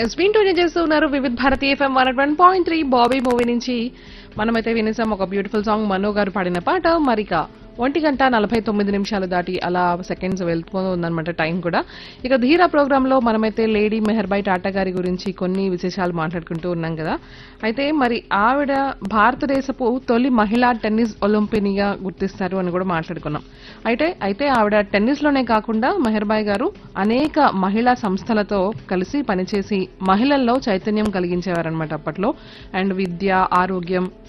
yes వింటూనే చేస్తూ ఉన్నారు Vividh Bharati FM one one point three Bobby movie నుంచి మనమైతే వినేసాం ఒక బ్యూటిఫుల్ సాంగ్ మనో గారు పాడిన పాట మరిక ఒంటి గంట నలభై తొమ్మిది నిమిషాలు దాటి అలా సెకండ్స్ వెళ్తూ ఉందన్నమాట టైం కూడా ఇక ధీరా ప్రోగ్రామ్ లో మనమైతే లేడీ మెహర్బాయ్ టాటా గారి గురించి కొన్ని విశేషాలు మాట్లాడుకుంటూ ఉన్నాం కదా అయితే మరి ఆవిడ భారతదేశపు తొలి మహిళా టెన్నిస్ ఒలింపినిగా గుర్తిస్తారు అని కూడా మాట్లాడుకున్నాం అయితే అయితే ఆవిడ టెన్నిస్ లోనే కాకుండా మెహర్బాయ్ గారు అనేక మహిళా సంస్థలతో కలిసి పనిచేసి మహిళల్లో చైతన్యం కలిగించేవారనమాట అప్పట్లో అండ్ విద్య ఆరోగ్యం